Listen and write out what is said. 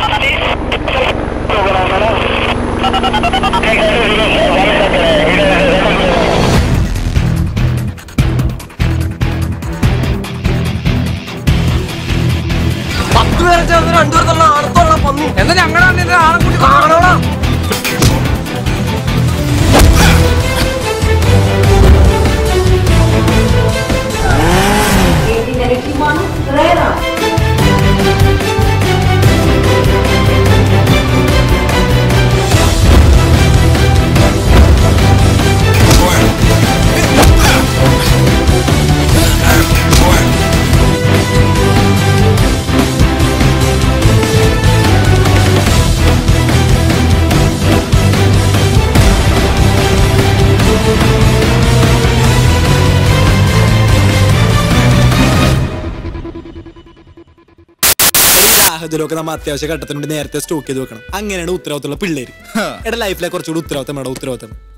പത്ത് പേരെ ചേർന്ന് രണ്ടുപേർക്കുള്ള ആണത്തോളം പന്നി എന്നാ ഞങ്ങളുടെ ആളെ കൂട്ടി കാണോളാം Timón Herrera. ഈ സാഹചര്യമൊക്കെ നമ്മൾ അത്യാവശ്യ ഘട്ടത്തിനുണ്ട് നേരത്തെ സ്റ്റോക്ക് ചെയ്ത് വെക്കണം അങ്ങനെയാണ് ഉത്തരവാദിത്തമുള്ള പിള്ളേര് എടാ ലൈഫിലെ കുറച്ചുകൂടി ഉത്തരവാദിത്തം വേണം ഉത്തരവാദിത്തം